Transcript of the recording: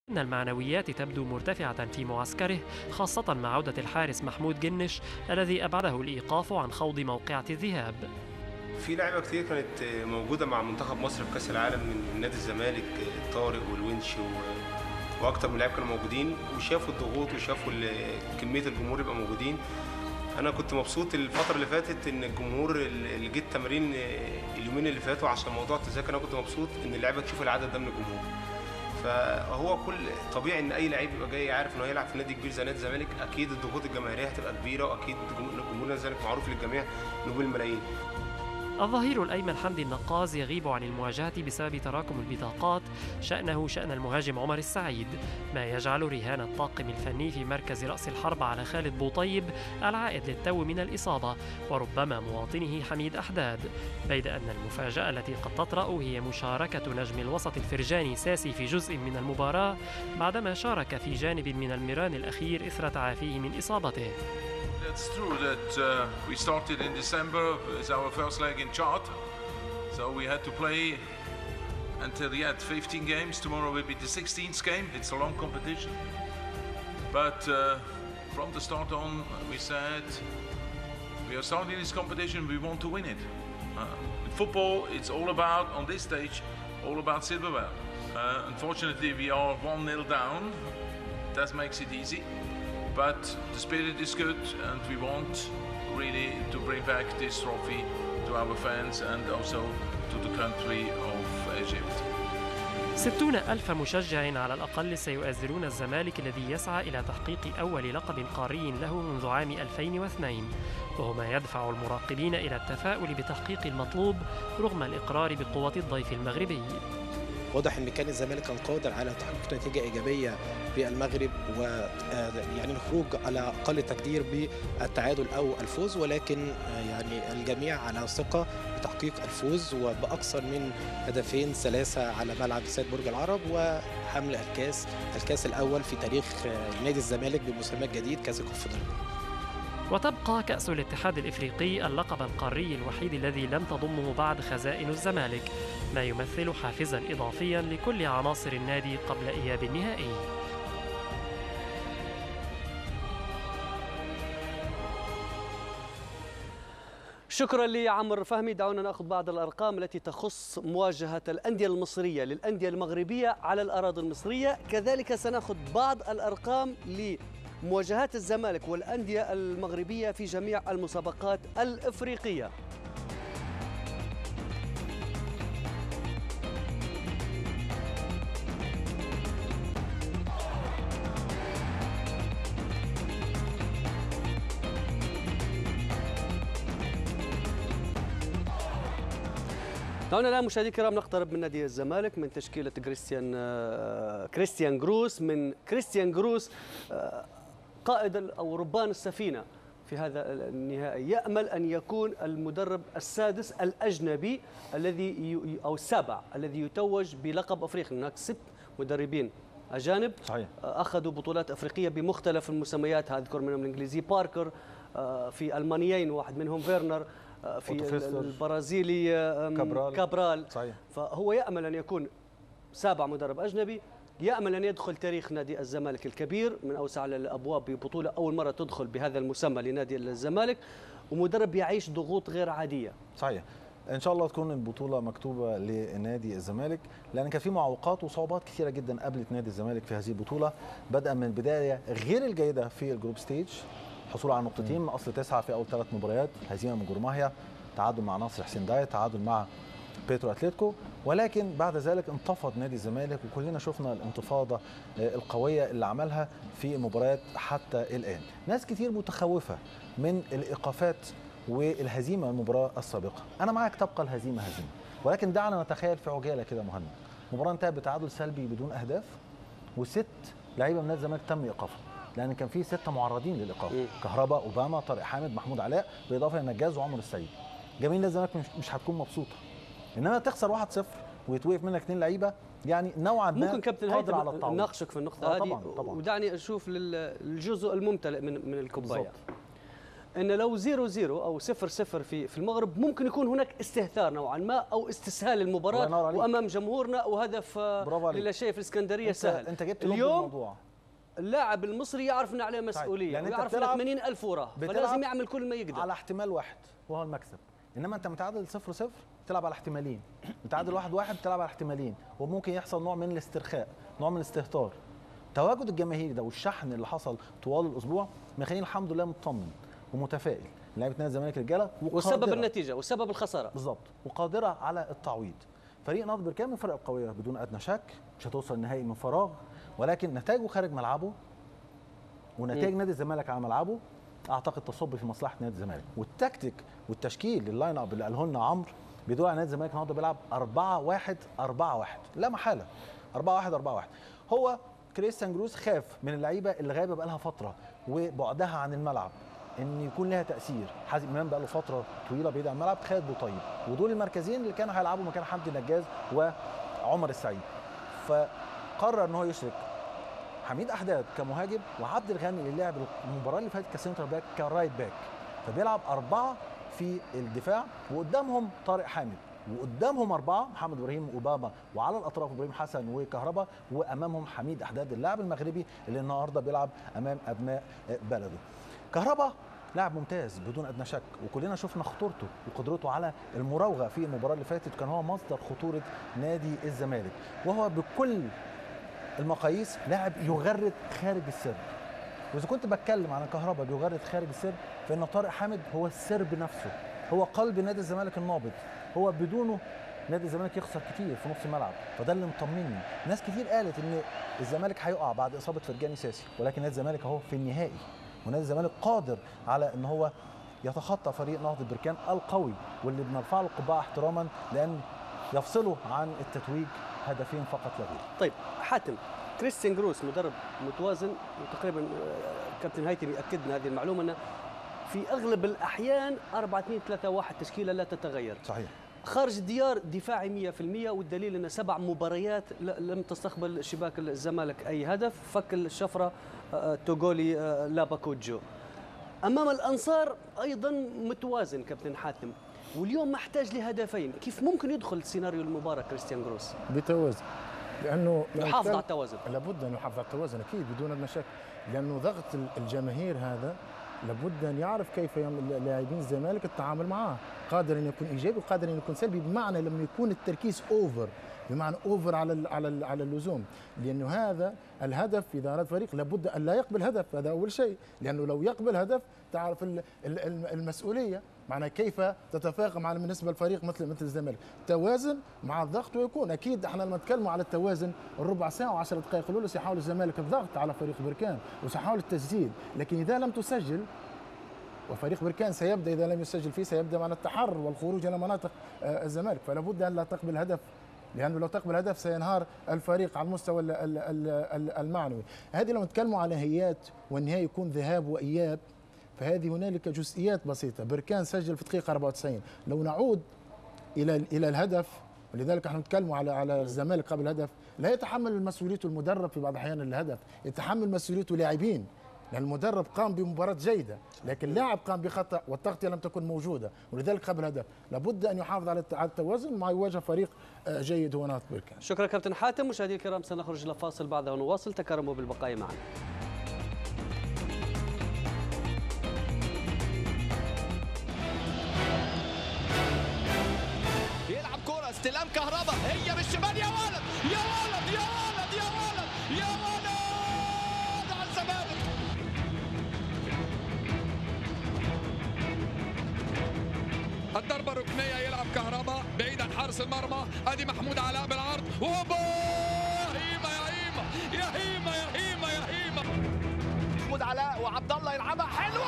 إن المعنويات تبدو مرتفعة في معسكره خاصة مع عودة الحارس محمود جنش الذي أبعده الإيقاف عن خوض موقعة الذهاب في لعيبه كتير كانت موجوده مع منتخب مصر في كاس العالم من نادي الزمالك طارق والونش و... واكتر من لعيب كانوا موجودين وشافوا الضغوط وشافوا ال- كميه الجمهور يبقى موجودين انا كنت مبسوط الفتره اللي فاتت ان الجمهور اللي جه التمرين اليومين اللي فاتوا عشان موضوع التذاكر انا كنت مبسوط ان اللعيبه تشوف العدد ده من الجمهور فهو كل طبيعي ان اي لعيب يبقى جاي عارف انه هيلعب في نادي كبير زي نادي الزمالك اكيد الضغوط الجماهيريه هتبقى كبيره واكيد جمهور نادي الزمالك معروف للجميع انه بالملايين الظهير الأيمن حمدي النقاز يغيب عن المواجهة بسبب تراكم البطاقات شأنه شأن المهاجم عمر السعيد ما يجعل رهان الطاقم الفني في مركز رأس الحرب على خالد بوطيب العائد للتو من الإصابة وربما مواطنه حميد أحداد بيد أن المفاجأة التي قد تطرأ هي مشاركة نجم الوسط الفرجاني ساسي في جزء من المباراة بعدما شارك في جانب من الميران الأخير إثر تعافيه من إصابته It's true that uh, we started in December as our first leg in Chad, so we had to play until the end 15 games. Tomorrow will be the 16th game. It's a long competition, but uh, from the start on, we said we are starting this competition. We want to win it. Uh, in football, it's all about on this stage, all about silverware. Uh, unfortunately, we are one 0 down. That makes it easy but the spirit is good and we want really to bring back this trophy to our fans and also to the country of Egypt. ستون ألف مشجع على الأقل سيؤازرون الزمالك الذي يسعى إلى تحقيق أول لقب قاري له منذ عام 2002 وهو ما يدفع المراقبين إلى التفاؤل بتحقيق المطلوب رغم الإقرار بقوة الضيف المغربي واضح ان كان الزمالك كان قادر على تحقيق نتيجه ايجابيه بالمغرب و يعني الخروج على اقل تقدير بالتعادل او الفوز ولكن يعني الجميع على ثقه بتحقيق الفوز وباكثر من هدفين ثلاثه على ملعب استاد برج العرب وحمل الكاس الكاس الاول في تاريخ نادي الزمالك بمسمى جديد كاس الكونفدراليه وتبقى كأس الاتحاد الإفريقي اللقب القاري الوحيد الذي لم تضمه بعد خزائن الزمالك ما يمثل حافزا إضافيا لكل عناصر النادي قبل إياب النهائي شكرا لعمر فهمي دعونا ناخذ بعض الارقام التي تخص مواجهه الانديه المصريه للانديه المغربيه على الاراضي المصريه كذلك سناخذ بعض الارقام لمواجهات الزمالك والانديه المغربيه في جميع المسابقات الافريقيه دعونا الان مشاهدينا الكرام نقترب من نادي الزمالك من تشكيله كريستيان آه كريستيان جروس من كريستيان جروس آه قائد او ربان السفينه في هذا النهائي يامل ان يكون المدرب السادس الاجنبي الذي او السابع الذي يتوج بلقب افريقيا هناك ست مدربين اجانب صحيح. اخذوا بطولات افريقيه بمختلف المسميات اذكر منهم الانجليزي باركر في المانيين واحد منهم فيرنر في البرازيلي كابرال, كابرال. صحيح. فهو يامل ان يكون سابع مدرب اجنبي يامل ان يدخل تاريخ نادي الزمالك الكبير من اوسع الابواب ببطوله اول مره تدخل بهذا المسمى لنادي الزمالك ومدرب يعيش ضغوط غير عاديه صحيح ان شاء الله تكون البطوله مكتوبه لنادي الزمالك لان كان في معوقات وصعوبات كثيره جدا قابلت نادي الزمالك في هذه البطوله بدءا من البدايه غير الجيده في الجروب ستيج حصول على نقطتين من اصل تسعه في اول ثلاث مباريات هزيمه من جورماهيا تعادل مع ناصر حسين دايت تعادل مع بيترو اتلتيكو ولكن بعد ذلك انتفض نادي الزمالك وكلنا شفنا الانتفاضه القويه اللي عملها في المباريات حتى الان ناس كتير متخوفه من الايقافات والهزيمه المباراه السابقه انا معاك تبقى الهزيمه هزيمه ولكن دعنا نتخيل في عجاله كده مهند المباراه انتهت بتعادل سلبي بدون اهداف وست لعيبه من نادي الزمالك تم ايقافهم لان كان في سته معرضين للايقاف كهرباء اوباما طارق حامد محمود علاء بالاضافه لنجاز وعمر السيد جميل نادي الزمالك مش, مش هتكون مبسوطه انما تخسر 1-0 ويتوقف منك اثنين لعيبه يعني نوعا ما ممكن كابتن قادر على التعويض ناقشك في النقطه آه هذه طبعا طبعا ودعني اشوف الجزء الممتلئ من من الكوبايه ان لو 0 0 او 0 0 في في المغرب ممكن يكون هناك استهتار نوعا ما او استسهال الله ينور المباراه عليك. وامام جمهورنا وهدف آه، برافو عليك. للا شيء في الاسكندريه انت سهل انت جبت لب اليوم الموضوع اللاعب المصري يعرف ان عليه مسؤوليه يعني انت ويعرف ان بتلعب- 80 الف وراه بتلعب فلازم يعمل كل ما يقدر على احتمال واحد وهو المكسب انما انت متعادل 0 0 تلعب على احتمالين متعادل 1 1 تلعب على احتمالين وممكن يحصل نوع من الاسترخاء نوع من الاستهتار تواجد الجماهيري ده والشحن اللي حصل طوال الاسبوع مخليني الحمد لله مطمن ومتفائل لعيبه نادي الزمالك رجاله وسبب وقادرة- النتيجه وسبب الخساره بالظبط وقادره على التعويض فريق نهضه بركان من الفرق القويه بدون ادنى شك مش هتوصل النهائي من فراغ ولكن نتائجه خارج ملعبه ونتائج نادي الزمالك على ملعبه اعتقد تصب في مصلحه نادي الزمالك والتكتيك والتشكيل اللاين اب اللي قاله لنا عمرو بيدل على نادي الزمالك النهارده بيلعب 4 1 4 1 لا محاله 4 1 4 1 هو كريستيان جروس خاف من اللعيبه اللي غايبه بقالها فتره وبعدها عن الملعب ان يكون لها تاثير حازم امام بقى له فتره طويله بعيد عن الملعب خالد بوطيب ودول المركزين اللي كانوا هيلعبوا مكان حمدي النجاز وعمر السعيد فقرر ان هو يشرك حميد احداد كمهاجم وعبد الغني اللي لعب المباراه اللي فاتت كسنتر باك كرايت باك فبيلعب اربعه في الدفاع وقدامهم طارق حامد وقدامهم اربعه محمد ابراهيم اوباما وعلى الاطراف ابراهيم حسن وكهربا وامامهم حميد احداد اللاعب المغربي اللي النهارده بيلعب امام ابناء بلده كهربا لاعب ممتاز بدون ادنى شك وكلنا شفنا خطورته وقدرته على المراوغه في المباراه اللي فاتت كان هو مصدر خطوره نادي الزمالك وهو بكل المقاييس لاعب يغرد خارج السرب واذا كنت بتكلم عن كهربا بيغرد خارج السرب فان طارق حامد هو السرب نفسه هو قلب نادي الزمالك النابض هو بدونه نادي الزمالك يخسر كتير في نص الملعب فده اللي مطمني ناس كتير قالت ان الزمالك هيقع بعد اصابه فرجاني ساسي ولكن نادي الزمالك اهو في النهائي ونادي الزمالك قادر على ان هو يتخطى فريق نهضه بركان القوي واللي بنرفع له القبعه احتراما لان يفصله عن التتويج هدفين فقط لا غير طيب حاتم كريستيان جروس مدرب متوازن وتقريبا آه، كابتن هيثم ياكد لنا هذه المعلومه انه في اغلب الاحيان 4 2 3 1 تشكيله لا تتغير صحيح خارج الديار ديفاعي 100% والدليل ان سبع مباريات ل- لم تستقبل شباك الزمالك اي هدف فك الشفره آه، توغولي آه، لاباكوجو امام الانصار ايضا متوازن كابتن حاتم واليوم محتاج لهدفين كيف ممكن يدخل سيناريو المباراه كريستيان جروس بتوازن لانه يحافظ على التوازن لابد ان يحافظ على التوازن اكيد بدون ادنى شك لانه ضغط ال- الجماهير هذا لابد ان يعرف كيف يعمل لاعبين الزمالك التعامل معه قادر ان يكون ايجابي وقادر ان يكون سلبي بمعنى لما يكون التركيز اوفر بمعنى اوفر على ال على ال على اللزوم لانه هذا الهدف اذا اراد فريق لابد ان لا يقبل هدف هذا اول شيء لانه لو يقبل هدف تعرف ال- ال- ال- المسؤوليه معنى كيف تتفاقم على بالنسبه لفريق مثل مثل الزمالك توازن مع الضغط ويكون اكيد احنا لما نتكلموا على التوازن الربع ساعه و10 دقائق الاولى سيحاول الزمالك الضغط على فريق بركان وسيحاول التسجيل لكن اذا لم تسجل وفريق بركان سيبدا اذا لم يسجل فيه سيبدا مع التحرر والخروج الى مناطق آه، الزمالك فلا بد ان لا تقبل هدف لانه لو تقبل هدف سينهار الفريق على المستوى ال- ال- ال- ال- المعنوي هذه لو نتكلموا على نهائيات والنهائي يكون ذهاب واياب فهذه هنالك جزئيات بسيطه بركان سجل في دقيقه 94 لو نعود الى الى الهدف ولذلك احنا نتكلم على على الزمالك قبل الهدف لا يتحمل مسؤوليته المدرب في بعض الاحيان الهدف يتحمل مسؤوليته لاعبين لان المدرب قام بمباراه جيده لكن اللاعب قام بخطا والتغطيه لم تكن موجوده ولذلك قبل الهدف لابد ان يحافظ على الت- على التوازن مع يواجه فريق آه، جيد هو نهضه بركان شكرا كابتن حاتم مشاهدينا الكرام سنخرج الى فاصل بعدها ونواصل تكرموا بالبقاء معنا يلعب كرة استلام كهرباء هي بالشمال يا ولد يا ولد يا ولد يا ولد يا ولد على الزمالك الضربة ركنية يلعب كهرباء بعيد عن حارس المرمى ادي محمود علاء بالعرض وهوبا يا هيمة يا هيمة يا هيمة يا هيمة يا هيمة محمود علاء وعبد الله يلعبها حلوة